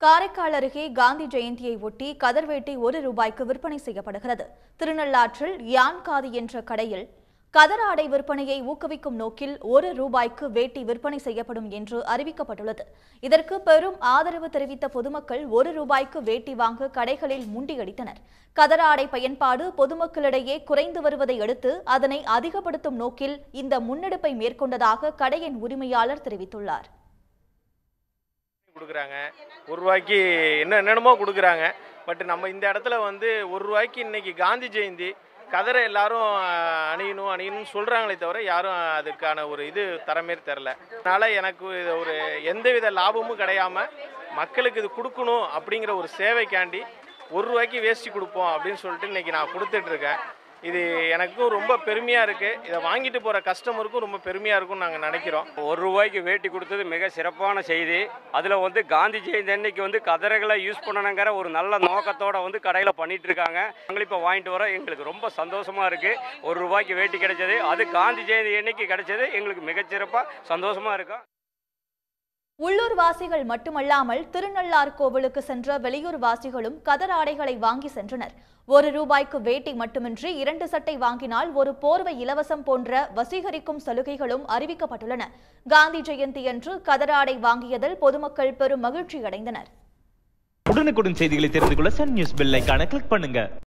காரைக்கால் அருகே காந்தி ஜெயந்தியை ஒட்டி கதர்வேட்டி ஒரு ரூபாய்க்கு விற்பனை செய்யப்படுகிறது திருநள்ளாற்றில் யான் காதி என்ற கடையில் கதர் ஆடை விற்பனையை ஊக்குவிக்கும் நோக்கில் ஒரு ரூபாய்க்கு வேட்டி விற்பனை செய்யப்படும் என்று அறிவிக்கப்பட்டுள்ளது இதற்கு பெரும் ஆதரவு தெரிவித்த பொதுமக்கள் ஒரு ரூபாய்க்கு வேட்டி வாங்க கடைகளில் முண்டியடித்தனர் கதர் ஆடை பயன்பாடு பொதுமக்களிடையே குறைந்து வருவதை அடுத்து அதனை அதிகப்படுத்தும் நோக்கில் இந்த முன்னெடுப்பை மேற்கொண்டதாக கடையின் உரிமையாளர் தெரிவித்துள்ளார் கொடுக்குறாங்க ஒரு ரூபாய்க்கு என்ன என்னென்னமோ கொடுக்குறாங்க பட் நம்ம இந்த இடத்துல வந்து ஒரு ரூபாய்க்கு இன்னைக்கு காந்தி ஜெயந்தி கதரை எல்லாரும் அஹ், அணியணும் அணியணும்னு சொல்கிறாங்களே தவிர யாரும் அதுக்கான ஒரு இது தரமாரி தெரில அதனால் எனக்கு இது ஒரு எந்தவித லாபமும் கிடையாம மக்களுக்கு இது கொடுக்கணும் அப்படிங்கிற ஒரு சேவைக்காண்டி ஒரு ரூபாய்க்கு வேஷ்டி கொடுப்போம் அப்படின்னு சொல்லிட்டு இன்னைக்கு நான் கொடுத்துட்ருக்கேன் இது எனக்கும் ரொம்ப பெருமையாக இருக்குது இதை வாங்கிட்டு போகிற கஸ்டமருக்கும் ரொம்ப பெருமையாக இருக்கும்னு நாங்கள் நினைக்கிறோம் ஒரு ரூபாய்க்கு வேட்டி கொடுத்தது மிக சிறப்பான செய்தி அதில் வந்து காந்தி ஜெயந்தி அன்னைக்கு வந்து கதரைகளை யூஸ் பண்ணணுங்கிற ஒரு நல்ல நோக்கத்தோட வந்து கடையில் பண்ணிட்டு இருக்காங்க நாங்கள் இப்போ வாங்கிட்டு வரோம் எங்களுக்கு ரொம்ப சந்தோஷமா இருக்கு ஒரு ரூபாய்க்கு வேட்டி கிடைச்சது அது காந்தி ஜெயந்தி அன்னைக்கு கிடைச்சது எங்களுக்கு மிகச்சிறப்பாக சந்தோஷமா இருக்கும் உள்ளூர் வாசிகள் மட்டுமல்லாமல் திருநள்ளார் கோவிலுக்கு சென்ற வெளியூர் வாசிகளும் கதர் ஆடைகளை வாங்கி சென்றனர் ஒரு ரூபாய்க்கு வேட்டி மட்டுமின்றி இரண்டு சட்டை வாங்கினால் ஒரு போர்வை இலவசம் போன்ற வசீகரிக்கும் சலுகைகளும் அறிவிக்கப்பட்டுள்ளன காந்தி ஜெயந்தியன்று கதர் ஆடை வாங்கியதில் பொதுமக்கள் பெரும் மகிழ்ச்சி அடைந்தனர் உடனுக்குடன் செய்திகளை தெரிந்து கொள்ள சன் நியூஸ் பெல் ஐகானை கிளிக் பண்ணுங்க